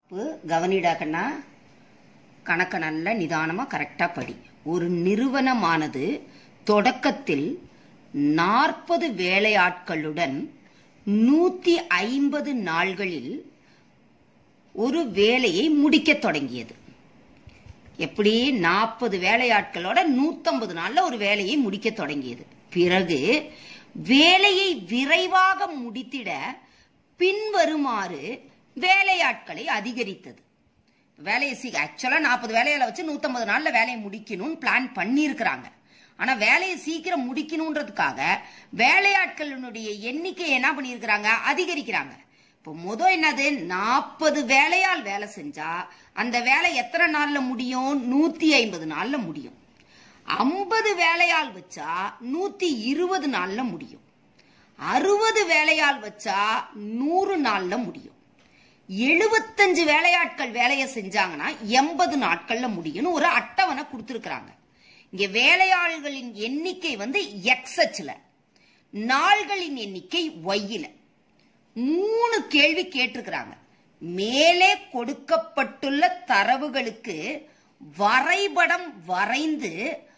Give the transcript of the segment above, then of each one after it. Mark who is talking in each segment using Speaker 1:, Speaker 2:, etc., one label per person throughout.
Speaker 1: இப்போ கவனிடா கண்ணா கணக்கை நல்ல நிதானமாக கரெக்டாக படி ஒரு நிறுவனமானது தொடக்கத்தில் நாற்பது வேலையாட்களுடன் நூற்றி ஐம்பது நாள்களில் ஒரு வேலையை முடிக்கத் தொடங்கியது எப்படி நாற்பது வேலையாட்களோட நூத்தம்பது நாள்ல ஒரு வேலையை முடிக்க தொடங்கியது பிறகு வேலையை விரைவாக முடித்திட பின்வருமாறு வேலையாட்களை அதிகரித்தது வேலையை சீ ஆக்சுவலா நாற்பது வேலையில வச்சு நூத்தம்பது நாள்ல வேலையை முடிக்கணும்னு பிளான் பண்ணியிருக்கிறாங்க ஆனா வேலையை சீக்கிரம் முடிக்கணுன்றதுக்காக வேலையாட்களினுடைய எண்ணிக்கை என்ன பண்ணியிருக்கிறாங்க அதிகரிக்கிறாங்க இப்போ முத என்னது நாற்பது வேலையால் வேலை செஞ்சா அந்த வேலை எத்தனை நாள்ல முடியும் நூத்தி ஐம்பது நாள்ல முடியும் ஐம்பது வேலையால் வச்சா நூத்தி இருபது நாள்ல முடியும் அறுபது வேலையால் வச்சா நூறு நாள்ல முடியும் எழுபத்தஞ்சு வேலையாட்கள் வேலையை செஞ்சாங்கன்னா எண்பது நாட்கள்ல முடியும்னு ஒரு அட்டவணை கொடுத்துருக்குறாங்க இங்க வேலையாள்களின் எண்ணிக்கை வந்து எக்ஸ் அச்சுல நாள்களின் எண்ணிக்கை ஒய்யில மூணு கேள்வி கேட்டிருக்கிறாங்க மேலே கொடுக்கப்பட்டுள்ள தரவுகளுக்கு வரைபடம் வரைந்து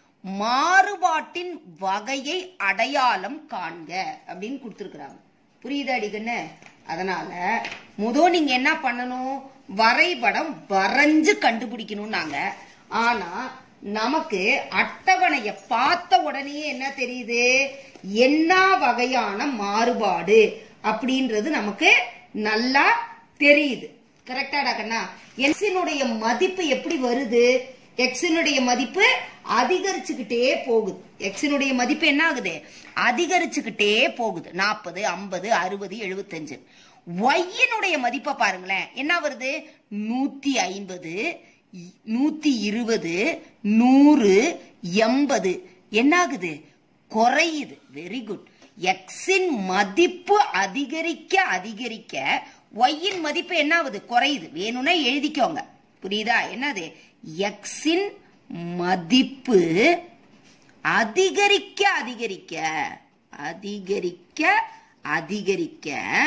Speaker 1: மாறுபாட்டின் வகையை அடையாளம் காண்க அப்படின்னு கொடுத்துருக்குறாங்க புரியுதா அடிக்கண்ணு அதனால முதோ நீங்க என்ன பண்ணணும் வரைபடம் வரைஞ்சு கண்டுபிடிக்கணும்னாங்க ஆனா நமக்கு அட்டவணைய பார்த்த உடனே என்ன தெரியுது என்ன வகையான மாறுபாடு அப்படின்றது நமக்கு நல்லா தெரியுது கரெக்டாடா கண்ணா எக்ஸினுடைய மதிப்பு எப்படி வருது எக்ஸினுடைய மதிப்பு அதிகரிச்சுக்கிட்டே போகுது எக்ஸினுடைய மதிப்பு என்ன ஆகுது அதிகரிச்சுக்கிட்டே போகுது நாற்பது ஐம்பது அறுபது எழுபத்தஞ்சு ஒய்யினுடைய மதிப்பை பாருங்களேன் என்ன வருது நூத்தி ஐம்பது நூத்தி இருபது நூறு எண்பது என்ன ஆகுது குறையுது வெரி குட் எக்ஸின் மதிப்பு அதிகரிக்க அதிகரிக்க ஒய்யின் மதிப்பு என்ன ஆகுது குறையுது வேணும்னா எழுதிக்கோங்க புரியுதா என்னது எக்ஸின் மதிப்பு அதிகரிக்க அதிகரிக்க அதிகரிக்க அதிகரிக்க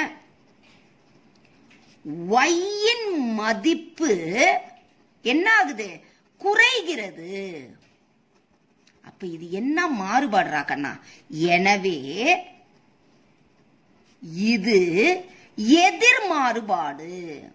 Speaker 1: ஒய்யின் மதிப்பு என்ன ஆகுது குறைகிறது அப்ப இது என்ன மாறுபாடுறா கண்ணா எனவே இது எதிர் மாறுபாடு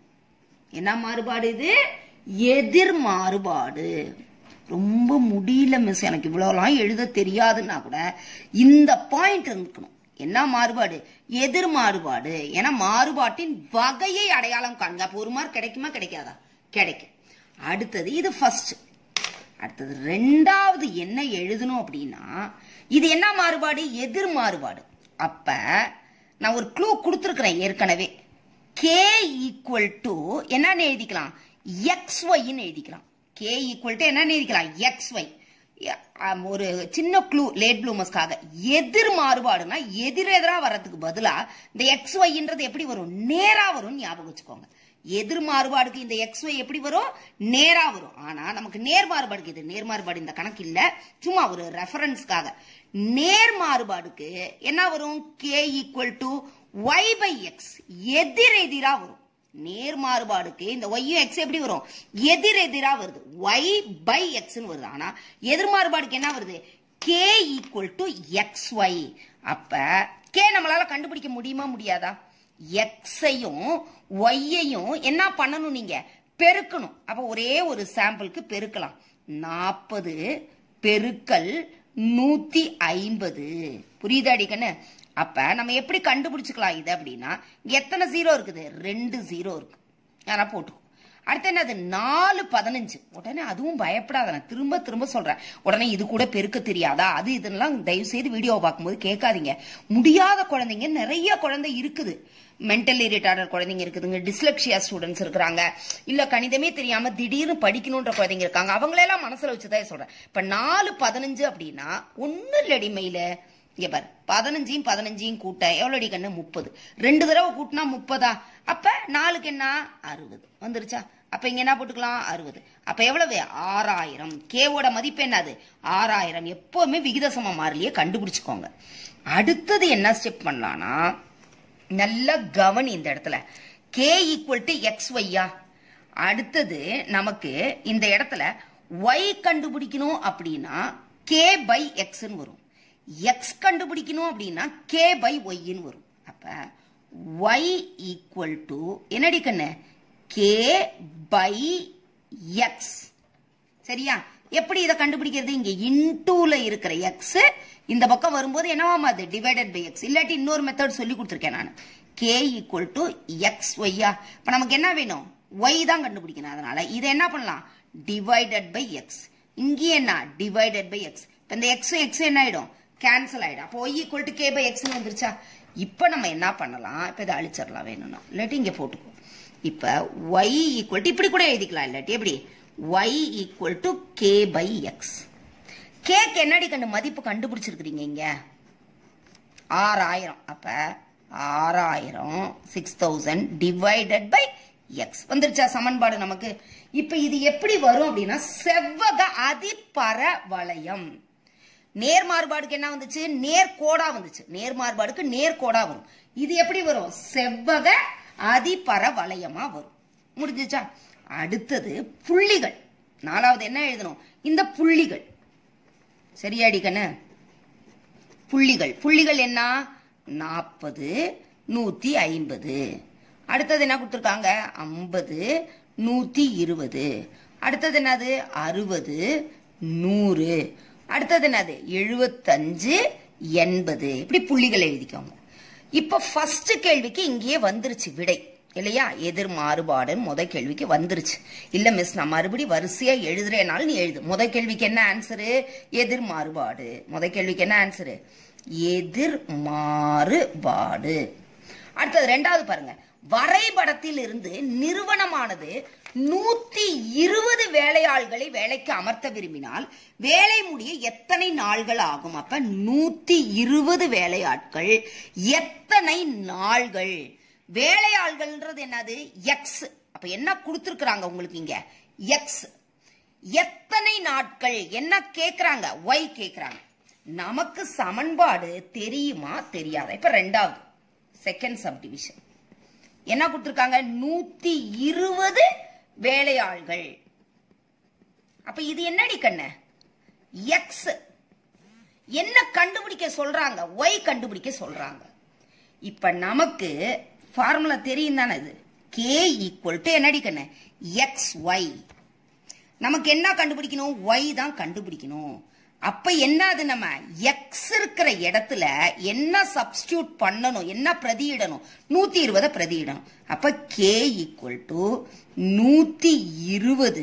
Speaker 1: என்ன மாறுபாடு இது எதிர் மாறுபாடு ரொம்ப முடியல மிஸ் எனக்கு இவ்வளோலாம் எழுத தெரியாதுன்னா கூட இந்த பாயிண்ட் இருக்கணும் என்ன மாறுபாடு எதிர் மாறுபாடு ஏன்னா மாறுபாட்டின் வகையை அடையாளம் காண்க அப்போ ஒரு மார்க் கிடைக்குமா கிடைக்காதா கிடைக்கும் அடுத்தது இது ஃபர்ஸ்ட் அடுத்தது ரெண்டாவது என்ன எழுதணும் அப்படின்னா இது என்ன மாறுபாடு எதிர் மாறுபாடு அப்ப நான் ஒரு க்ளூ கொடுத்துருக்கிறேன் ஏற்கனவே கே ஈக்குவல் டு என்னன்னு எழுதிக்கலாம் எக்ஸ் ஒய்ன்னு எழுதிக்கலாம் கே ஈக்குவல் டு என்னன்னு எழுதிக்கலாம் எக்ஸ் ஒய் ஒரு சின்ன க்ளூ லேட் ப்ளூமஸ்க்காக எதிர் மாறுபாடுனா எதிர் எதிரா வர்றதுக்கு பதிலா இந்த எக்ஸ் ஒய்ன்றது எப்படி வரும் நேரா வரும் ஞாபகம் வச்சுக்கோங்க எதிர் மாறுபாடுக்கு இந்த எக்ஸ் ஒய் எப்படி வரும் நேரா வரும் ஆனா நமக்கு நேர் மாறுபாடுக்கு இது நேர் மாறுபாடு இந்த கணக்கு இல்ல சும்மா ஒரு ரெஃபரன்ஸ்க்காக நேர் மாறுபாடுக்கு என்ன வரும் K equal to Y by X எதிர் எதிரா வரும் நேர் மாறுபாடுக்கு இந்த ஒய்யும் எக்ஸ் எப்படி வரும் எதிர் எதிரா வருது ஒய் பை எக்ஸ்னு வருது ஆனா எதிர் மாறுபாடுக்கு என்ன வருது K equal to X Y அப்ப கே நம்மளால கண்டுபிடிக்க முடியுமா முடியாதா எக்ஸையும் ஒய்யையும் என்ன பண்ணணும் நீங்க பெருக்கணும் அப்ப ஒரே ஒரு சாம்பிளுக்கு பெருக்கலாம் நாற்பது பெருக்கல் நூத்தி ஐம்பது புரியுதாடி கண்ணு அப்ப நம்ம எப்படி கண்டுபிடிச்சுக்கலாம் இது அப்படின்னா எத்தனை ஜீரோ இருக்குது ரெண்டு ஜீரோ இருக்கு யாரா போட்டுக்கோ அடுத்து என்னது நாலு பதினஞ்சு உடனே அதுவும் பயப்படாத நான் திரும்ப திரும்ப சொல்றேன் உடனே இது கூட பெருக்க தெரியாதா அது இதெல்லாம் தயவு செய்து வீடியோவை பார்க்கும்போது கேட்காதீங்க முடியாத குழந்தைங்க நிறைய குழந்தை இருக்குது மென்டலி ரிட்டார்டர் குழந்தைங்க இருக்குதுங்க டிஸ்லக்ஷியா ஸ்டூடெண்ட்ஸ் இருக்கிறாங்க இல்ல கணிதமே தெரியாம திடீர்னு படிக்கணுன்ற குழந்தைங்க இருக்காங்க அவங்களெல்லாம் மனசுல வச்சுதான் சொல்றேன் இப்ப நாலு பதினஞ்சு அப்படின்னா ஒன்னு இல்லடி மெயில இங்க பாரு பதினஞ்சையும் பதினஞ்சையும் கூட்ட எவ்வளோ கண்ணு முப்பது ரெண்டு தடவை கூட்டினா முப்பதா அப்ப நாலுக்கு என்ன அறுபது வந்துருச்சா அப்ப இங்க என்ன போட்டுக்கலாம் அறுபது அப்ப எவ்வளவு ஆறாயிரம் கேவோட மதிப்பு என்னது ஆறாயிரம் எப்பவுமே விகித சம மாறிலியே கண்டுபிடிச்சுக்கோங்க அடுத்தது என்ன ஸ்டெப் பண்ணலாம்னா நல்ல கவனி இந்த இடத்துல கே ஈக்குவல் டு எக்ஸ் ஒய்யா அடுத்தது நமக்கு இந்த இடத்துல y கண்டுபிடிக்கணும் அப்படின்னா k பை எக்ஸ்ன்னு வரும் x கண்டுபிடிக்கணும் அப்படின்னா k பை ஒய்ன்னு வரும் அப்ப y ஈக்குவல் டு என்னடி கண்ணு k பை எக்ஸ் சரியா எப்படி இதை கண்டுபிடிக்கிறது இங்க இன்டூல இருக்கிற எக்ஸ் இந்த பக்கம் வரும்போது என்னவாமா அது டிவைடட் பை எக்ஸ் இல்லாட்டி இன்னொரு மெத்தட் சொல்லி கொடுத்துருக்கேன் நான் கே ஈக்குவல் டு எக்ஸ் ஒய்யா இப்போ நமக்கு என்ன வேணும் ஒய் தான் கண்டுபிடிக்கணும் அதனால இதை என்ன பண்ணலாம் டிவைடட் பை எக்ஸ் இங்கே என்ன டிவைடட் பை எக்ஸ் இப்போ இந்த எக்ஸ் எக்ஸ் என்ன ஆயிடும் கேன்சல் ஆயிடும் அப்போ Y equal to K by எக்ஸ்னு வந்துருச்சா இப்போ நம்ம என்ன பண்ணலாம் இப்போ இதை அழிச்சிடலாம் வேணும்னா இல்லாட்டி இங்கே போட்டுக்கோ இப்போ ஒய் ஈக்குவல் டு இப்படி கூட எழுதிக்கலாம் இல்லாட்டி எப்படி y equal to K by X கேக்கு என்னடி கண்டு மதிப்பு கண்டுபிடிச்சிருக்கிறீங்க இங்க ஆறாயிரம் அப்ப ஆறாயிரம் six thousand divided by X வந்துருச்சா சமன்பாடு நமக்கு இப்ப இது எப்படி வரும் அப்படின்னா செவ்வக அதிபர வளையம் நேர் மாறுபாடுக்கு என்ன வந்துச்சு நேர்கோடா வந்துச்சு நேர் மாறுபாடுக்கு நேர்கோடா வரும் இது எப்படி வரும் செவ்வக அதிபர வளையமா வரும் முடிஞ்சுச்சா அடுத்தது புள்ளிகள் நாலாவது என்ன எழுதணும் இந்த புள்ளிகள் சரியாடி கண்ணு புள்ளிகள் புள்ளிகள் என்ன நாற்பது நூத்தி ஐம்பது அடுத்தது என்ன கொடுத்துருக்காங்க ஐம்பது நூத்தி இருபது அடுத்தது என்னது அறுபது நூறு அடுத்தது என்னது எழுபத்தஞ்சு எண்பது இப்படி புள்ளிகள் எழுதிக்கோங்க இப்ப ஃபர்ஸ்ட் கேள்விக்கு இங்கேயே வந்துருச்சு விடை இல்லையா எதிர் மாறுபாடுன்னு முத கேள்விக்கு வந்துருச்சு இல்ல மிஸ் நான் மறுபடி வரிசையா எழுதுறேனால நீ எழுது முத கேள்விக்கு என்ன ஆன்சரு எதிர் மாறுபாடு முத கேள்விக்கு என்ன ஆன்சரு எதிர் மாறுபாடு அடுத்தது ரெண்டாவது பாருங்க வரைபடத்தில் இருந்து நிறுவனமானது நூத்தி இருபது வேலையாள்களை வேலைக்கு அமர்த்த விரும்பினால் வேலை முடிய எத்தனை நாள்கள் ஆகும் அப்ப நூத்தி இருபது வேலையாட்கள் எத்தனை நாள்கள் வேலையாள்கள்ன்றது என்னது எக்ஸ் அப்ப என்ன கொடுத்துருக்குறாங்க உங்களுக்கு இங்க எக்ஸ் எத்தனை நாட்கள் என்ன கேக்குறாங்க ஒய் கேக்குறாங்க நமக்கு சமன்பாடு தெரியுமா தெரியாதா இப்ப ரெண்டாவது செகண்ட் சப்டிவிஷன் என்ன கொடுத்துருக்காங்க நூத்தி இருபது வேலையாள்கள் அப்ப இது என்னடி கண்ண எக்ஸ் என்ன கண்டுபிடிக்க சொல்றாங்க ஒய் கண்டுபிடிக்க சொல்றாங்க இப்ப நமக்கு ஃபார்முலா தெரியும் தானே இது கே ஈக்குவல் டு என்னடி கண்ண எக்ஸ் ஒய் நமக்கு என்ன கண்டுபிடிக்கணும் ஒய் தான் கண்டுபிடிக்கணும் அப்ப என்ன அது நம்ம எக்ஸ் இருக்கிற இடத்துல என்ன சப்ஸ்டியூட் பண்ணணும் என்ன பிரதியிடணும் நூத்தி இருபதை பிரதியிடணும் அப்ப கே ஈக்குவல் டு நூத்தி இருபது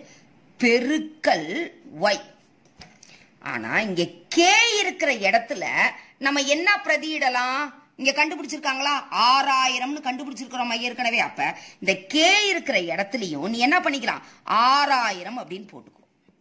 Speaker 1: பெருக்கல் ஒய் ஆனா இங்க கே இருக்கிற இடத்துல நம்ம என்ன பிரதியிடலாம் இங்க கண்டுபிடிச்சிருக்காங்களா ஆறாயிரம்னு கண்டுபிடிச்சிருக்கிறோம் ஏற்கனவே அப்ப இந்த கே இருக்கிற இடத்துலயும் நீ என்ன பண்ணிக்கலாம் ஆறாயிரம் அப்படின்னு போட்டுக்கோ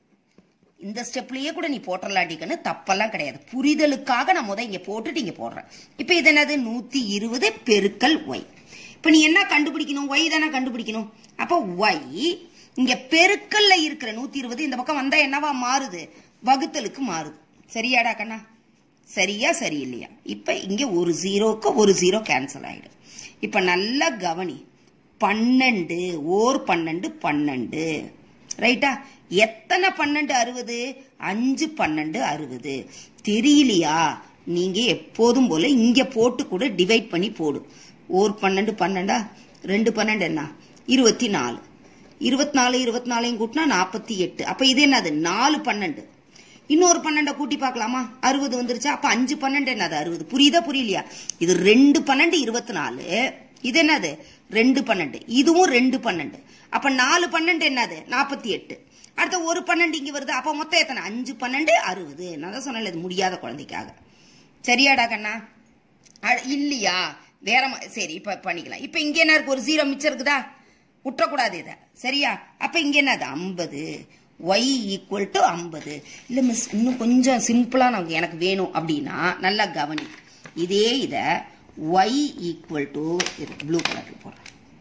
Speaker 1: இந்த ஸ்டெப்லயே கூட நீ போட்டுடலாட்டிக்கன்னு தப்பெல்லாம் கிடையாது புரிதலுக்காக நான் முத இங்க போட்டுட்டு இங்க போடுறேன் இப்ப இது என்னது நூத்தி இருபது பெருக்கல் ஒய் இப்ப நீ என்ன கண்டுபிடிக்கணும் ஒய் தானே கண்டுபிடிக்கணும் அப்ப ஒய் இங்க பெருக்கல்ல இருக்கிற நூத்தி இருபது இந்த பக்கம் வந்தா என்னவா மாறுது வகுத்தலுக்கு மாறுது சரியாடா கண்ணா சரியா சரியில்லையா இப்ப இங்க ஒரு ஜீரோக்கு ஒரு ஜீரோ கேன்சல் ஆயிடும் இப்ப நல்லா கவனி பன்னெண்டு ஓர் பன்னெண்டு பன்னெண்டு ரைட்டா எத்தனை பன்னெண்டு அறுபது அஞ்சு பன்னெண்டு அறுபது தெரியலையா நீங்க எப்போதும் போல இங்க போட்டு கூட டிவைட் பண்ணி போடு ஓர் பன்னெண்டு பன்னெண்டா ரெண்டு பன்னெண்டு என்ன இருபத்தி நாலு இருபத்தி நாலு இருபத்தி நாலையும் கூட்டினா நாற்பத்தி எட்டு அப்ப இது என்னது நாலு பன்னெண்டு இன்னொரு பன்னெண்டை கூட்டி பார்க்கலாமா அறுபது வந்துருச்சா அப்ப அஞ்சு பன்னெண்டு என்னது அறுபது புரியுதா புரியலையா இது ரெண்டு பன்னெண்டு இருபத்தி நாலு இது என்னது ரெண்டு பன்னெண்டு இதுவும் ரெண்டு பன்னெண்டு அப்ப நாலு பன்னெண்டு என்னது நாற்பத்தி எட்டு அடுத்த ஒரு பன்னெண்டு இங்க வருது அப்ப மொத்தம் எத்தனை அஞ்சு பன்னெண்டு அறுபது நான் தான் சொன்னேன் இது முடியாத குழந்தைக்காக சரியாடா கண்ணா அ- இல்லையா வேற மா- சரி இப்ப பண்ணிக்கலாம் இப்ப இங்க என்ன இருக்கு ஒரு ஜீரோ மிச்சம் இருக்குதா விட்டுறக்கூடாது இதை சரியா அப்ப இங்க என்னது ஐம்பது ஒய் ஈக்குவல் டு ஐம்பது இல்ல மிஸ் இன்னும் கொஞ்சம் சிம்பிளா நமக்கு எனக்கு வேணும் அப்படின்னா நல்லா கவனி இதே இத ஒய் ஈக்குவல் டு ப்ளூ கலர்ல போடுறேன்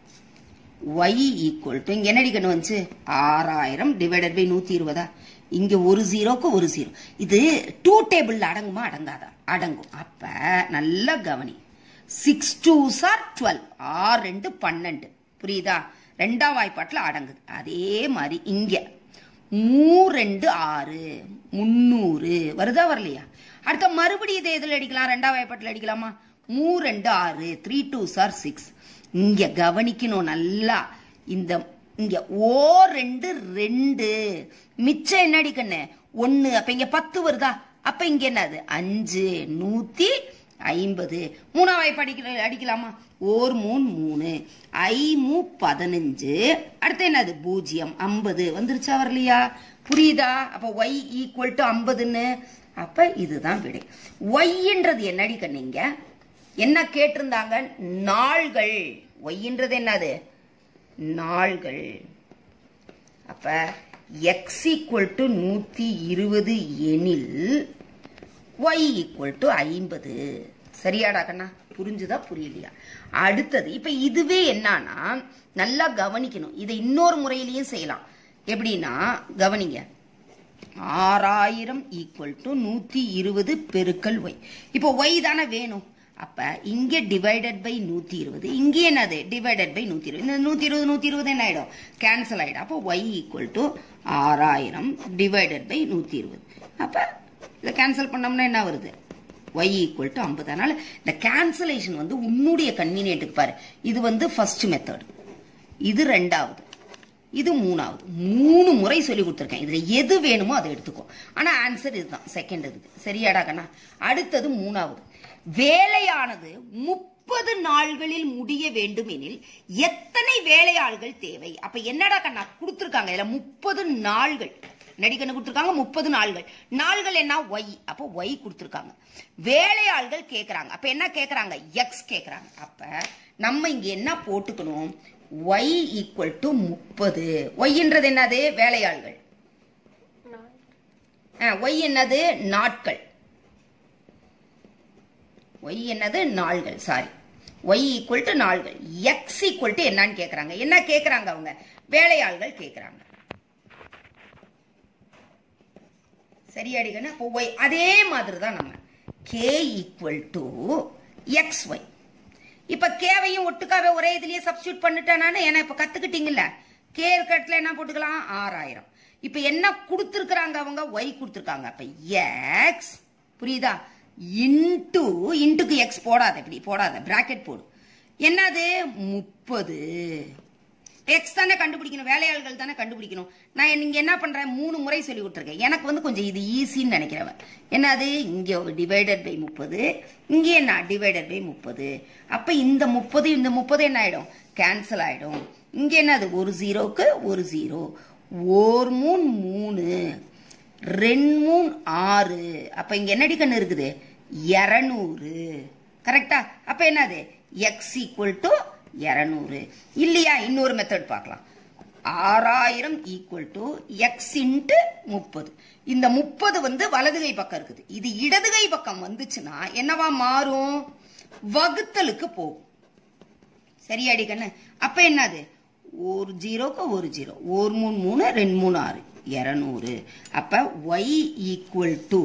Speaker 1: ஒய் ஈக்குவல் டு இங்க என்னடி கண்ணு வந்துச்சு ஆறாயிரம் டிவைடட் பை நூத்தி இருபதா இங்க ஒரு ஜீரோக்கு ஒரு ஜீரோ இது டூ டேபிள்ல அடங்குமா அடங்காதா அடங்கும் அப்ப நல்லா கவனி சிக்ஸ் டூ சார் டுவெல் ஆறு ரெண்டு பன்னெண்டு புரியுதா ரெண்டாம் வாய்ப்பாட்டில் அடங்குது அதே மாதிரி இங்க மூ ரெண்டு ஆறு முந்நூறு வருதா வரலையா அடுத்த மறுபடியும் இதை எதில் அடிக்கலாம் ரெண்டாம் வாய்ப்பாட்டில் அடிக்கலாமா மூ ரெண்டு ஆறு த்ரீ டூ சார் சிக்ஸ் இங்க கவனிக்கணும் நல்லா இந்த இங்க ஓ ரெண்டு ரெண்டு மிச்சம் என்ன அடிக்கண்ணு ஒன்னு அப்ப இங்க பத்து வருதா அப்ப இங்க என்னது அஞ்சு நூத்தி ஐம்பது மூணாம் வாய்ப்பு அடிக்கிற அடிக்கலாமா ஓர் மூணு மூணு ஐ மூ பதினஞ்சு அடுத்து என்னது பூஜ்ஜியம் ஐம்பது வந்துருச்சா வரலையா புரியுதா அப்ப ஒய் ஈக்குவல் டு ஐம்பதுன்னு அப்ப இதுதான் விடை ஒய்ன்றது என்னடி கண்ணீங்க என்ன கேட்டிருந்தாங்க நாள்கள் ஒய்ன்றது என்னது நாள்கள் அப்ப எக்ஸ் ஈக்குவல் டு நூத்தி இருபது எனில் ஒய் ஈக்குவல் டு ஐம்பது சரியாடா கண்ணா புரிஞ்சுதா புரியலையா அடுத்தது இப்ப இதுவே என்னன்னா நல்லா கவனிக்கணும் இதை இன்னொரு முறையிலையும் செய்யலாம் எப்படின்னா கவனிங்க ஆறாயிரம் ஈக்குவல் டு நூத்தி இருபது பெருக்கல் ஒய் இப்போ ஒய் தானே வேணும் அப்ப இங்க டிவைடட் பை நூத்தி இருபது இங்கே என்னது டிவைடட் பை நூத்தி இருபது இந்த நூத்தி இருபது நூத்தி இருபது என்ன ஆயிடும் கேன்சல் ஆயிடும் அப்போ ஒய் ஈக்குவல் டு ஆறாயிரம் டிவைடட் பை நூத்தி இருபது அப்ப இதை கேன்சல் பண்ணோம்னா என்ன வருது ஒய் ஈக்குவல் டு ஐம்பது அதனால இந்த கேன்சலேஷன் வந்து உன்னுடைய கன்வீனியன்ட்டுக்கு பாரு இது வந்து ஃபர்ஸ்ட் மெத்தட் இது ரெண்டாவது இது மூணாவது மூணு முறை சொல்லி கொடுத்துருக்கேன் இதுல எது வேணுமோ அதை எடுத்துக்கோ ஆனா ஆன்சர் இதுதான் செகண்ட் இதுக்கு சரியாடா கண்ணா அடுத்தது மூணாவது வேலையானது முப்பது நாள்களில் முடிய வேண்டும் எனில் எத்தனை வேலையாள்கள் தேவை அப்ப என்னடா கண்ணா கொடுத்துருக்காங்க இதுல முப்பது நாள்கள் நடிகன்னு கொடுத்துருக்காங்க முப்பது நாள்கள் நாள்கள் என்ன ஒய் அப்போ ஒய் கொடுத்துருக்காங்க வேலையாள்கள் கேக்குறாங்க அப்ப என்ன கேக்குறாங்க எக்ஸ் கேக்குறாங்க அப்ப நம்ம இங்க என்ன போட்டுக்கணும் ஒய் ஈக்குவல் டு முப்பது ஒய்ன்றது என்னது வேலையாள்கள் ஒய் என்னது நாட்கள் ஒய் என்னது நாள்கள் சாரி ஒய் ஈக்குவல் டு நாள்கள் எக்ஸ் ஈக்குவல் டு என்னன்னு கேக்குறாங்க என்ன கேக்குறாங்க அவங்க வேலையாள்கள் கேக்குறாங்க சரியாடிக்கணும் இப்போ ஒய் அதே மாதிரி தான் நம்ம K equal to X Y இப்ப கேவையும் ஒட்டுக்காவே ஒரே இதுலயே சப்ஸ்டியூட் பண்ணிட்டேன் நானு ஏன்னா இப்ப கத்துக்கிட்டீங்கல்ல கே இருக்க இடத்துல என்ன போட்டுக்கலாம் ஆறாயிரம் இப்ப என்ன கொடுத்துருக்காங்க அவங்க ஒய் கொடுத்துருக்காங்க அப்ப எக்ஸ் புரியுதா இன்டு இன்ட்டுக்கு எக்ஸ் போடாத இப்படி போடாத பிராக்கெட் போடு என்னது முப்பது எக்ஸ் தானே கண்டுபிடிக்கணும் வேலையாள்கள் தானே கண்டுபிடிக்கணும் நான் நீங்க என்ன பண்றேன் மூணு முறை சொல்லி கொடுத்துருக்கேன் எனக்கு வந்து கொஞ்சம் இது ஈஸின்னு நினைக்கிறவன் என்னது இங்க டிவைடட் பை முப்பது இங்கே என்ன டிவைடட் பை முப்பது அப்ப இந்த முப்பது இந்த முப்பது என்ன ஆயிடும் கேன்சல் ஆயிடும் இங்க என்னது ஒரு ஜீரோக்கு ஒரு ஜீரோ ஒரு மூணு மூணு ரெண்டு மூணு ஆறு அப்ப இங்க என்னடி கண்ணு இருக்குது இரநூறு கரெக்டா அப்ப என்னது எக்ஸ் ஈக்குவல் டு இரநூறு இல்லையா இன்னொரு மெத்தட் பார்க்கலாம் ஆறாயிரம் ஈக்குவல் டு எக்ஸ் இன்ட்டு முப்பது இந்த முப்பது வந்து வலது கை பக்கம் இருக்குது இது இடது கை பக்கம் வந்துச்சுன்னா என்னவா மாறும் வகுத்தலுக்கு போகும் சரியாடி கண்ணு அப்ப என்னது ஒரு ஜீரோக்கு ஒரு ஜீரோ ஒரு மூணு மூணு ரெண்டு மூணு ஆறு இரநூறு அப்ப ஒய் ஈக்குவல் டு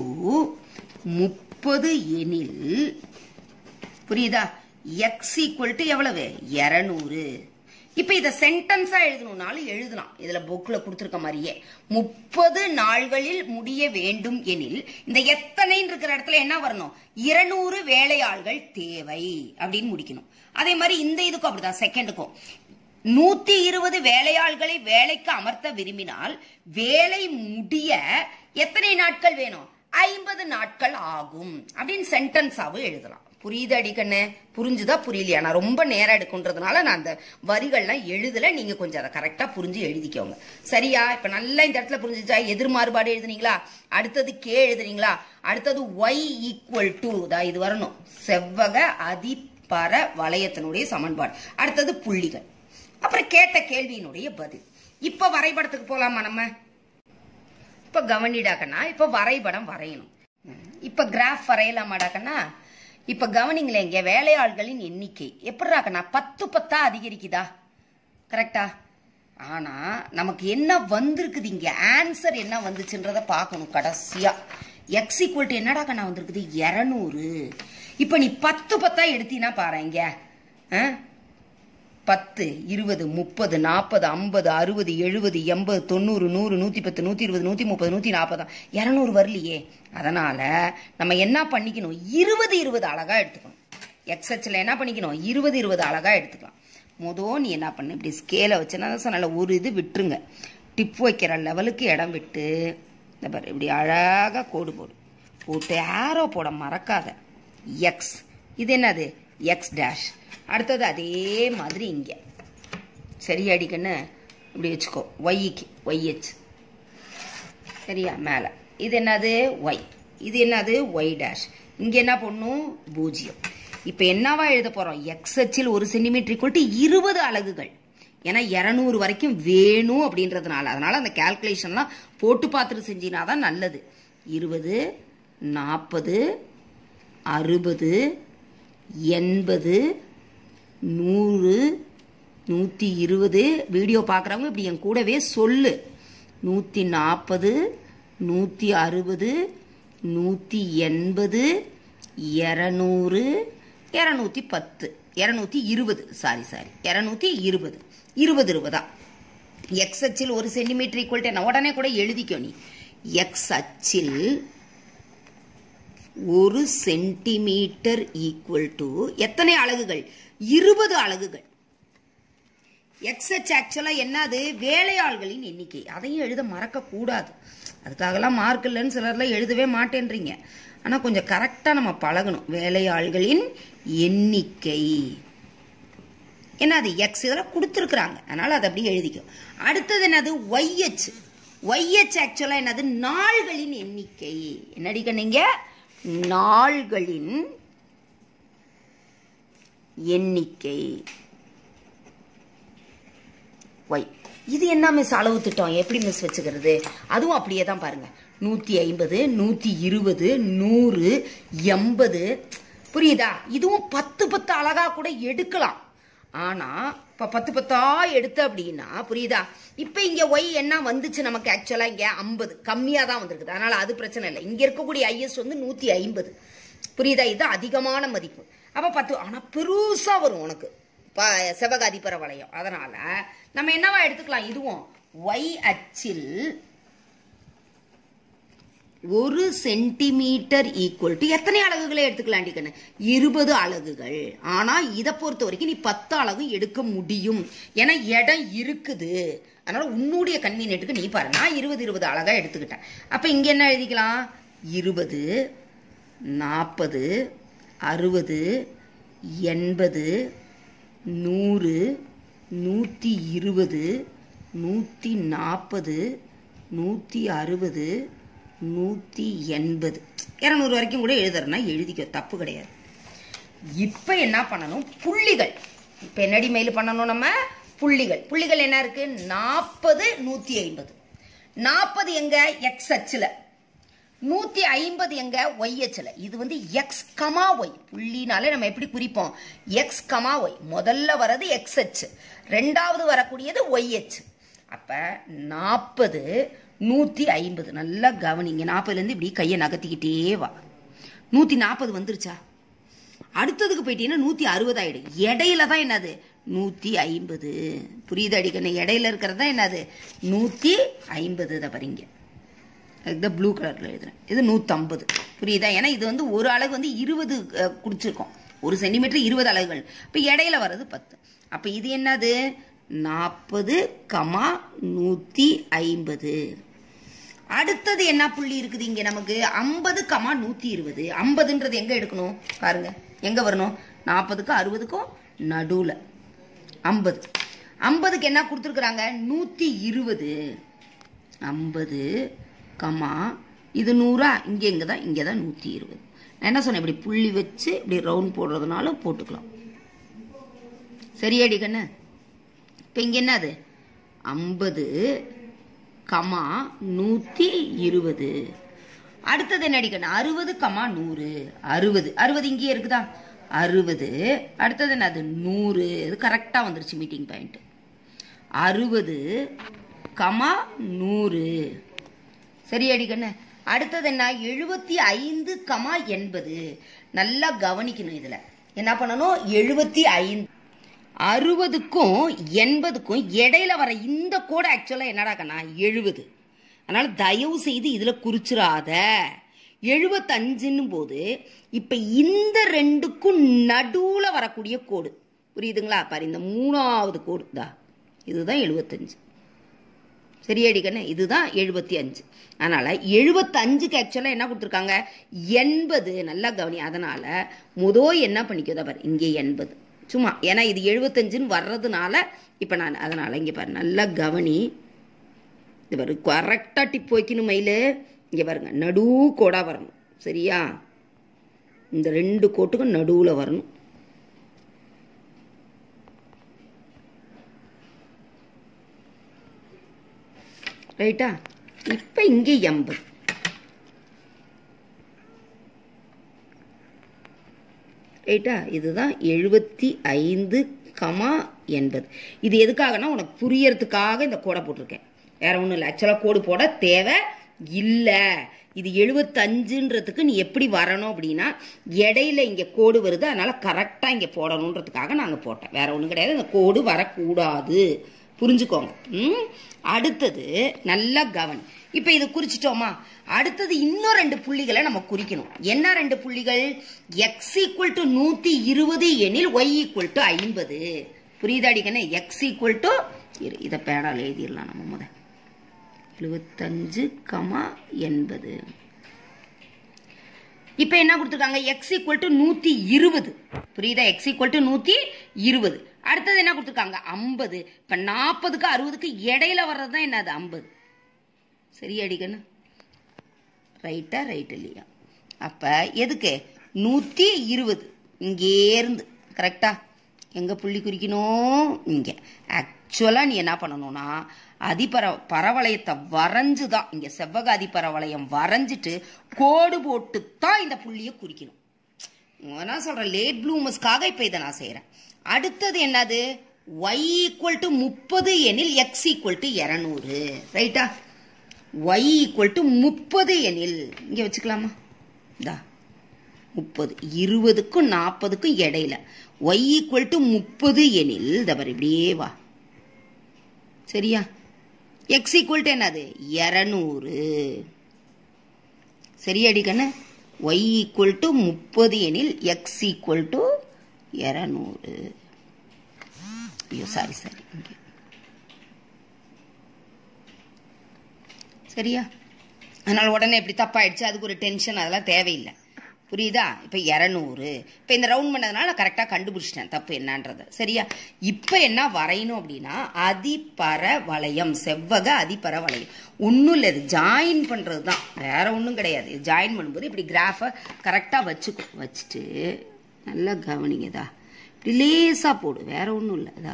Speaker 1: முப்பது எனில் புரியுதா எக்ஸ் ஈக்குவல் டு எவ்வளவு இரநூறு இப்ப இத சென்டென்ஸா எழுதணும்னாலும் எழுதலாம் இதுல புக்ல கொடுத்துருக்க மாதிரியே முப்பது நாள்களில் முடிய வேண்டும் எனில் இந்த எத்தனைன்னு இருக்கிற இடத்துல என்ன வரணும் இருநூறு வேலையாள்கள் தேவை அப்படின்னு முடிக்கணும் அதே மாதிரி இந்த இதுக்கும் அப்படிதான் செகண்டுக்கும் நூத்தி இருபது வேலையாள்களை வேலைக்கு அமர்த்த விரும்பினால் வேலை முடிய எத்தனை நாட்கள் வேணும் ஐம்பது நாட்கள் ஆகும் அப்படின்னு சென்டென்ஸாவும் எழுதலாம் புரியுது அடிக்கண்ணு புரிஞ்சுதா புரியலையா நான் ரொம்ப நேரம் எடுக்குன்றதுனால நான் அந்த வரிகள்லாம் எழுதல நீங்க கொஞ்சம் அதை கரெக்டா புரிஞ்சு எழுதிக்கோங்க சரியா இப்ப நல்லா இந்த இடத்துல புரிஞ்சுச்சா எதிர் மாறுபாடு எழுதுனீங்களா அடுத்தது கே எழுதுனீங்களா அடுத்தது ஒய் ஈக்குவல் டு தான் இது வரணும் செவ்வக அதிபர வளையத்தினுடைய சமன்பாடு அடுத்தது புள்ளிகள் அப்புறம் கேட்ட கேள்வியினுடைய பதில் இப்ப வரைபடத்துக்கு போலாமா நம்ம இப்ப கவனிடாக்கண்ணா இப்ப வரைபடம் வரையணும் இப்ப கிராஃப் வரையலாமாடாக்கண்ணா இப்ப கவனிங்களேன் இங்க வேலையாள்களின் எண்ணிக்கை எப்படிராக்கண்ணா பத்து பத்தா அதிகரிக்குதா கரெக்டா ஆனா நமக்கு என்ன வந்திருக்குது இங்க ஆன்சர் என்ன வந்துச்சுன்றத பார்க்கணும் கடைசியா எக்ஸ் ஈக்குவல் டு என்னடா கண்ணா வந்திருக்குது இரநூறு இப்ப நீ பத்து பத்தா எடுத்தீங்கன்னா பாரு இங்க ஆ? பத்து இருபது முப்பது நாற்பது ஐம்பது அறுபது எழுபது எண்பது தொண்ணூறு நூறு நூற்றி பத்து நூற்றி இருபது நூற்றி முப்பது நூற்றி நாற்பது இரநூறு வரலையே அதனால நம்ம என்ன பண்ணிக்கணும் இருபது இருபது அழகா எடுத்துக்கணும் எக்ஸச்சில் என்ன பண்ணிக்கணும் இருபது இருபது அழகா எடுத்துக்கலாம் மொதல் நீ என்ன பண்ணு இப்படி ஸ்கேலை வச்சு நான் சொன்னல ஒரு இது விட்டுருங்க டிப் வைக்கிற லெவலுக்கு இடம் விட்டு இந்த பாரு இப்படி அழகாக கோடு போடு போட்டு ஆரோ போட மறக்காத எக்ஸ் இது என்னது எக்ஸ் டேஷ் அடுத்தது அதே மாதிரி இங்கே சரியா அடிக்கண்ணு இப்படி வச்சுக்கோ ஒய்க்கு ஒய்ஹெச் சரியா மேலே இது என்னது ஒய் இது என்னது ஒய் டேஷ் இங்கே என்ன பண்ணும் பூஜ்ஜியம் இப்போ என்னவா எழுத போகிறோம் எக்ஸ் அச்சில் ஒரு சென்டிமீட்டர் ஈக்குவல் டு இருபது அலகுகள் ஏன்னா இரநூறு வரைக்கும் வேணும் அப்படின்றதுனால அதனால அந்த கால்குலேஷன்லாம் போட்டு பார்த்துட்டு செஞ்சினா தான் நல்லது இருபது நாற்பது அறுபது எண்பது நூறு நூற்றி இருபது வீடியோ பார்க்குறவங்க இப்படி என் கூடவே சொல்லு நூற்றி நாற்பது நூற்றி அறுபது நூற்றி எண்பது இரநூறு இரநூத்தி பத்து இரநூத்தி இருபது சாரி சாரி இரநூத்தி இருபது இருபது இருபதா எக்ஸ் அச்சில் ஒரு சென்டிமீட்டர் ஈக்குவல் டு உடனே கூட எழுதிக்கோ நீ எக்ஸ் அச்சில் ஒரு சென்டிமீட்டர் ஈக்குவல் டு எத்தனை அலகுகள் இருபது அலகுகள் எக்ஸ்ஹெச் ஆக்சுவலா என்னது வேலையாள்களின் எண்ணிக்கை அதையும் எழுத மறக்க கூடாது அதுக்காகலாம் மார்க் இல்லைன்னு சிலர்லாம் எழுதவே மாட்டேன்றீங்க ஆனா கொஞ்சம் கரெக்டா நம்ம பழகணும் வேலையாள்களின் எண்ணிக்கை என்னது எக்ஸ் இதெல்லாம் கொடுத்துருக்குறாங்க அதனால அதை அப்படியே எழுதிக்கும் அடுத்தது என்னது ஒய்ஹெச் ஒய்ஹெச் ஆக்சுவலா என்னது நாள்களின் எண்ணிக்கை என்னடிக்க நீங்க நாள்களின் எண்ணிக்கை ஒய் இது என்ன மிஸ் அளவு திட்டம் எப்படி மிஸ் வச்சுக்கிறது அதுவும் அப்படியே தான் பாருங்க நூற்றி ஐம்பது நூற்றி இருபது நூறு எண்பது புரியுதா இதுவும் பத்து பத்து அழகா கூட எடுக்கலாம் ஆனா இப்ப பத்து பத்தா எடுத்த அப்படின்னா புரியுதா இப்ப இங்க ஒய் என்ன வந்துச்சு நமக்கு ஆக்சுவலா இங்க ஐம்பது கம்மியா தான் வந்திருக்குது அதனால அது பிரச்சனை இல்லை இங்க இருக்கக்கூடிய ஐஎஸ் வந்து நூத்தி ஐம்பது புரியுதா இது அதிகமான மதிப்பு அப்ப பத்து ஆனா பெருசா வரும் உனக்கு ப- செவகாதிபர வளையம் அதனால நம்ம என்னவா எடுத்துக்கலாம் இதுவும் ஒய் அச்சில் ஒரு சென்டிமீட்டர் ஈக்குவல் டு எத்தனை அலகுகளை எடுத்துக்கலாம் கண்ணு இருபது அலகுகள் ஆனா இதை பொறுத்த வரைக்கும் நீ பத்து அலகும் எடுக்க முடியும் ஏன்னா இடம் இருக்குது அதனால உன்னுடைய கன்வீனியன்ட்டுக்கு நீ பாரு நான் இருபது இருபது அழகா எடுத்துக்கிட்டேன் அப்ப இங்க என்ன எழுதிக்கலாம் இருபது நாற்பது அறுபது எண்பது நூறு நூற்றி இருபது நூற்றி நாற்பது நூற்றி அறுபது நூற்றி எண்பது இரநூறு வரைக்கும் கூட எழுதுறேன்னா எழுதிக்க தப்பு கிடையாது இப்போ என்ன பண்ணணும் புள்ளிகள் இப்போ என்னடி மெயில் பண்ணணும் நம்ம புள்ளிகள் புள்ளிகள் என்ன இருக்கு நாற்பது நூற்றி ஐம்பது நாற்பது எங்க எக்ஸ் அச்சில் நூத்தி ஐம்பது எங்க ஒய் அச்சில் இது வந்து எக்ஸ் கமா ஒய் புள்ளினாலே நம்ம எப்படி குறிப்போம் எக்ஸ் கமா ஒய் முதல்ல வர்றது எக்ஸ் அச்சு ரெண்டாவது வரக்கூடியது ஒய் அச்சு அப்ப நாற்பது நூத்தி ஐம்பது நல்லா கவனிங்க நாற்பதுல இருந்து இப்படி கையை நகர்த்திக்கிட்டே வா நூத்தி நாற்பது வந்துருச்சா அடுத்ததுக்கு போயிட்டீங்கன்னா நூத்தி அறுபது ஆயிடும் இடையில தான் என்னது நூத்தி ஐம்பது புரியுது அடிக்கணும் இடையில இருக்கிறது தான் என்னது நூத்தி ஐம்பது தான் பாருங்க இதுதான் ப்ளூ கலர்ல எழுதுறேன் இது நூற்றம்பது புரியுதா ஏன்னா இது வந்து ஒரு அலகு வந்து இருபது குடிச்சிருக்கோம் ஒரு சென்டிமீட்டர் இருபது அலகுகள் இப்போ இடையில வர்றது பத்து அப்போ இது என்னது நாற்பது கமா நூற்றி ஐம்பது அடுத்தது என்ன புள்ளி இருக்குது இங்க நமக்கு ஐம்பது கமா நூத்தி இருபது ஐம்பதுன்றது எங்க எடுக்கணும் பாருங்க எங்க வரணும் நாற்பதுக்கும் அறுபதுக்கும் நடுவுல ஐம்பது ஐம்பதுக்கு என்ன கொடுத்துருக்குறாங்க நூத்தி இருபது ஐம்பது கமா இது நூறா இங்கே இங்கே தான் இங்கே தான் நூற்றி இருபது நான் என்ன சொன்னேன் இப்படி புள்ளி வச்சு இப்படி ரவுண்ட் போடுறதுனால போட்டுக்கலாம் சரியாடி கண்ணு இப்போ இங்கே என்னது ஐம்பது கமா நூற்றி இருபது அடுத்தது என்ன அடிக்கணும் அறுபது கமா நூறு அறுபது அறுபது இங்கேயே இருக்குதா அறுபது அடுத்தது என்னது நூறு இது கரெக்டாக வந்துருச்சு மீட்டிங் பாயிண்ட் அறுபது கமா நூறு சரியாடி கண்ணு அடுத்தது என்ன எழுபத்தி ஐந்து கமா எண்பது நல்லா கவனிக்கணும் இதுல என்ன பண்ணணும் எழுபத்தி ஐந்து அறுபதுக்கும் எண்பதுக்கும் இடையில வர இந்த கோடு ஆக்சுவலாக என்னடா கண்ணா எழுபது அதனால தயவு செய்து இதில் குறிச்சிடாத எழுபத்தஞ்சுன்னு போது இப்போ இந்த ரெண்டுக்கும் நடுவில் வரக்கூடிய கோடு புரியுதுங்களா பாரு இந்த மூணாவது கோடு தா இதுதான் எழுபத்தஞ்சு சரியாடி கண்ணு இதுதான் எழுபத்தி அஞ்சு அதனால் எழுபத்தஞ்சுக்கு ஆக்சுவலாக என்ன கொடுத்துருக்காங்க எண்பது நல்லா கவனி அதனால் முதோ என்ன பண்ணிக்கோதா பாரு இங்கே எண்பது சும்மா ஏன்னா இது எழுபத்தஞ்சுன்னு வர்றதுனால இப்போ நான் அதனால் இங்கே பாரு நல்லா கவனி இது பாரு கரெக்டாக டிப் வைக்கணும் மயில் இங்கே பாருங்க நடு கோடாக வரணும் சரியா இந்த ரெண்டு கோட்டுக்கும் நடுவில் வரணும் ரைட்டா இப்போ இங்கே எண்பது ரைட்டா இதுதான் எழுபத்தி ஐந்து கமா எண்பது இது எதுக்காகனா உனக்கு புரியறதுக்காக இந்த கோடை போட்டிருக்கேன் வேற ஒன்றும் இல்லை ஆக்சுவலாக கோடு போட தேவை இல்லை இது எழுபத்தஞ்சுன்றதுக்கு நீ எப்படி வரணும் அப்படின்னா இடையில இங்கே கோடு வருது அதனால கரெக்டாக இங்கே போடணுன்றதுக்காக நாங்கள் போட்டேன் வேற ஒன்றும் கிடையாது இந்த கோடு வரக்கூடாது புரிஞ்சுக்கோங்க ம் அடுத்தது நல்லா கவனி இப்போ இது குறிச்சிட்டோமா அடுத்தது இன்னும் ரெண்டு புள்ளிகளை நம்ம குறிக்கணும் என்ன ரெண்டு புள்ளிகள் எக்ஸ் ஈக்குவல் டு நூற்றி இருபது எனில் ஒய் ஈக்குவல் டு ஐம்பது புரியுதாடிக்கண்ணே எக்ஸ் ஈக்குவல் டு இதை பேடால் எழுதிடலாம் நம்ம முத எழுபத்தஞ்சு கமா எண்பது இப்போ என்ன கொடுத்துருக்காங்க எக்ஸ் ஈக்குவல் டு நூற்றி இருபது புரியுதா எக்ஸ் ஈக்குவல் டு நூற்றி இருபது அடுத்தது என்ன கொடுத்துருக்காங்க ஐம்பது இப்போ நாற்பதுக்கு அறுபதுக்கு இடையில வர்றது தான் என்னது ஐம்பது சரி அடிக்கணும் ரைட்டா ரைட் இல்லையா அப்போ எதுக்கு நூற்றி இருபது இங்கேருந்து கரெக்டா எங்கே புள்ளி குறிக்கணும் இங்கே ஆக்சுவலாக நீ என்ன பண்ணணும்னா அதிபர பரவளையத்தை வரைஞ்சு தான் இங்கே செவ்வக அதிபரவளையம் வரைஞ்சிட்டு கோடு போட்டு தான் இந்த புள்ளியை குறிக்கணும் நான் சொல்கிறேன் லேட் ப்ளூமஸ்க்காக இப்போ இதை நான் செய்கிறேன் அடுத்தது என்னது ஒய் ஈக்குவல் டு முப்பது எனில் எக்ஸ் ஈக்குவல் டு இரநூறு ரைட்டா ஒய் ஈக்குவல் டு முப்பது எனில் இங்கே வச்சுக்கலாமா இதா முப்பது இருபதுக்கும் நாற்பதுக்கும் இடையில ஒய் ஈக்குவல் டு முப்பது எனில் தவறு இப்படியே வா சரியா எக்ஸ் ஈக்குவல் டு என்னது இரநூறு சரியாடி கண்ணு ஒய் ஈக்குவல் டு முப்பது எனில் எக்ஸ் ஈக்குவல் டு இரநூறு ஐயோ சாரி சாரி இங்கே சரியா அதனால் உடனே இப்படி தப்பாயிடுச்சு அதுக்கு ஒரு டென்ஷன் அதெல்லாம் தேவையில்லை புரியுதா இப்போ இரநூறு இப்போ இந்த ரவுண்ட் பண்ணதுனால நான் கரெக்டாக கண்டுபிடிச்சிட்டேன் தப்பு என்னன்றது சரியா இப்போ என்ன வரையணும் அப்படின்னா அதிபர வளையம் செவ்வக அதிபர வளையம் ஒன்றும் இல்லை இது ஜாயின் பண்ணுறது தான் வேற ஒன்றும் கிடையாது இது ஜாயின் பண்ணும்போது இப்படி கிராஃபை கரெக்டாக வச்சுக்கோ வச்சுட்டு நல்லா கவனிங்கதா இப்படி லேசாக போடு வேற ஒன்றும் இல்லை இதா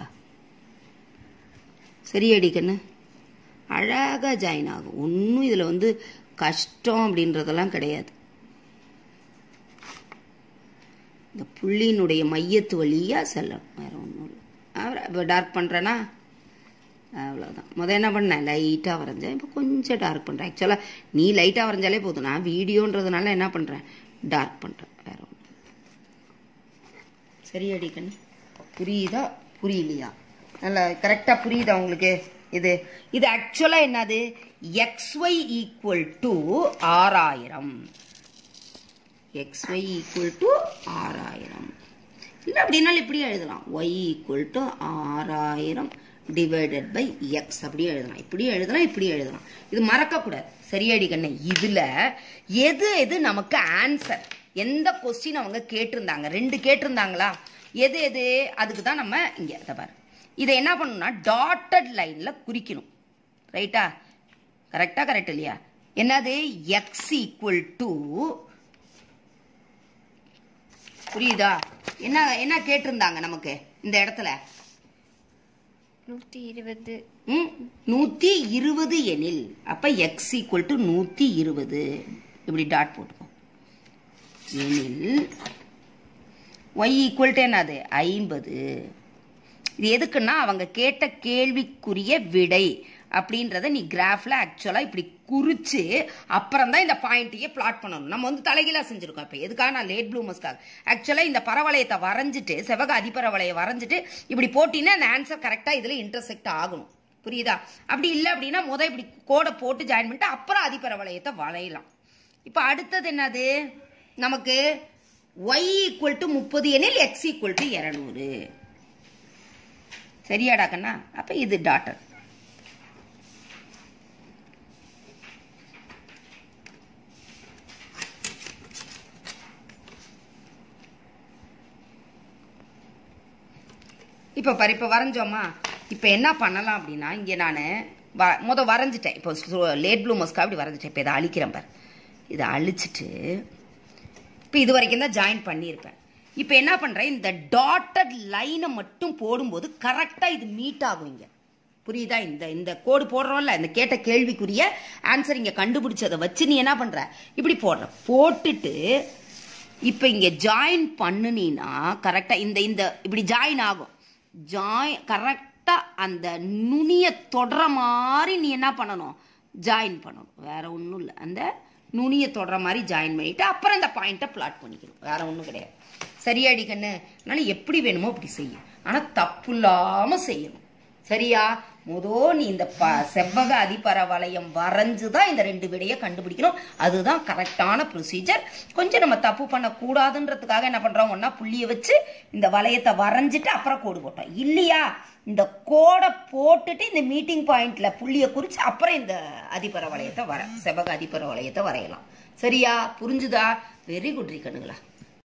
Speaker 1: சரியாடி கண்ணு அழகாக ஜாயின் ஆகும் ஒன்றும் இதில் வந்து கஷ்டம் அப்படின்றதெல்லாம் கிடையாது இந்த புள்ளியினுடைய மையத்து வழியாக செல்லணும் வேற ஒன்றும் இல்லை அப்புறம் இப்போ டார்க் பண்ணுறேன்னா அவ்வளோதான் முதல் என்ன பண்ணேன் லைட்டாக வரைஞ்சேன் இப்போ கொஞ்சம் டார்க் பண்ணுறேன் ஆக்சுவலாக நீ லைட்டாக வரைஞ்சாலே போதும் நான் வீடியோன்றதுனால என்ன பண்ணுறேன் டார்க் பண்ணுறேன் வேற ஒன்று சரியாடி கண்ணு புரியுதா புரியலையா நல்லா கரெக்டாக புரியுதா உங்களுக்கு இது இது ஆக்சுவலாக என்னது எக்ஸ்ஒய் ஈக்குவல் டு ஆறாயிரம் எக்ஸ்ஒய் ஈக்குவல் டு ஆறாயிரம் இல்லை அப்படின்னாலும் இப்படி எழுதலாம் ஒய் ஈக்குவல் டு ஆறாயிரம் டிவைடட் பை எக்ஸ் அப்படியே எழுதலாம் இப்படி எழுதலாம் இப்படி எழுதலாம் இது மறக்கக்கூடாது சரியாடி கண்ணு இதில் எது எது நமக்கு ஆன்சர் எந்த கொஸ்டின் அவங்க கேட்டிருந்தாங்க ரெண்டு கேட்டிருந்தாங்களா எது எது அதுக்கு தான் நம்ம இங்கே இதை பாரு இதை என்ன பண்ணணும்னா டாட்டட் லைனில் குறிக்கணும் ரைட்டா கரெக்டா கரெக்ட் இல்லையா என்னது எக்ஸ் ஈக்குவல் டு புரியுதா என்ன என்ன கேட்டிருந்தாங்க நமக்கு இந்த இடத்துல
Speaker 2: நூற்றி இருபது
Speaker 1: ம் நூற்றி இருபது எனில் அப்போ எக்ஸ் ஈக்குவல் டு நூற்றி இருபது இப்படி டாட் போட்டுக்கோ எனில் ஒய் ஈக்குவல் டு என்னது ஐம்பது இது எதுக்குன்னா அவங்க கேட்ட கேள்விக்குரிய விடை அப்படின்றத நீ கிராஃப்ல ஆக்சுவலா இப்படி குறிச்சு அப்புறம் தான் இந்த பாயிண்ட்டையே பிளாட் பண்ணணும் நம்ம வந்து தலைகீழா செஞ்சிருக்கோம் இப்போ எதுக்காக நான் லேட் ப்ளூமஸ்க்காக ஆக்சுவலா இந்த பரவளையத்தை வரைஞ்சிட்டு செவக அதிபரவளையை வரைஞ்சிட்டு இப்படி போட்டினா அந்த ஆன்சர் கரெக்டா இதுல இன்டர்செக்ட் ஆகணும் புரியுதா அப்படி இல்லை அப்படின்னா முத இப்படி கோடை போட்டு ஜாயின் பண்ணிட்டு அப்புறம் அதிபரவளையத்தை வளையலாம் இப்போ அடுத்தது என்னது நமக்கு ஒய் ஈக்குவல் டு முப்பது எனில் எக்ஸ் ஈக்குவல் டு இரநூறு சரியாடா கண்ணா அப்ப இது டாட்டர் இப்போ பாரு இப்போ வரைஞ்சோமா இப்போ என்ன பண்ணலாம் அப்படின்னா இங்கே நான் வ முத வரைஞ்சிட்டேன் இப்போ லேட் ப்ளூமஸ்க்கு அப்படி வரைஞ்சிட்டேன் இப்போ இதை அழிக்கிறேன் பாரு இதை அழிச்சிட்டு இப்போ இது வரைக்கும் தான் ஜாயின் பண்ணியிருப்பேன் இப்போ என்ன பண்ணுறேன் இந்த டாட்டட் லைனை மட்டும் போடும்போது கரெக்டாக இது மீட் ஆகும் இங்கே புரியுதா இந்த இந்த கோடு போடுறோம்ல இந்த கேட்ட கேள்விக்குரிய ஆன்சர் இங்கே கண்டுபிடிச்சதை வச்சு நீ என்ன பண்ணுற இப்படி போடுற போட்டுட்டு இப்போ இங்கே ஜாயின் பண்ணுனீன்னா கரெக்டாக இந்த இந்த இப்படி ஜாயின் ஆகும் ஜாய் கரெக்டாக அந்த நுனியை தொடர மாதிரி நீ என்ன பண்ணணும் ஜாயின் பண்ணணும் வேற ஒன்றும் இல்லை அந்த நுனியை தொடர மாதிரி ஜாயின் பண்ணிட்டு அப்புறம் இந்த பாயிண்ட்டை பிளாட் பண்ணிக்கணும் வேற ஒன்றும் கிடையாது சரியாடி கண்ணு அதனால எப்படி வேணுமோ அப்படி செய்யும் ஆனால் தப்பு இல்லாமல் செய்யணும் சரியா முதோ நீ இந்த ப செவ்வக அதிபர வளையம் வரைஞ்சு தான் இந்த ரெண்டு விடையை கண்டுபிடிக்கணும் அதுதான் கரெக்டான ப்ரொசீஜர் கொஞ்சம் நம்ம தப்பு பண்ணக்கூடாதுன்றதுக்காக என்ன பண்றோம் ஒன்னா புள்ளிய வச்சு இந்த வளையத்தை வரைஞ்சிட்டு அப்புறம் கோடு போட்டோம் இல்லையா இந்த கோடை போட்டுட்டு இந்த மீட்டிங் பாயிண்ட்ல புள்ளிய குறிச்சு அப்புறம் இந்த அதிபர வளையத்தை வர செவ்வக அதிபர வளையத்தை வரையலாம் சரியா புரிஞ்சுதா வெரி குட் கண்ணுங்களா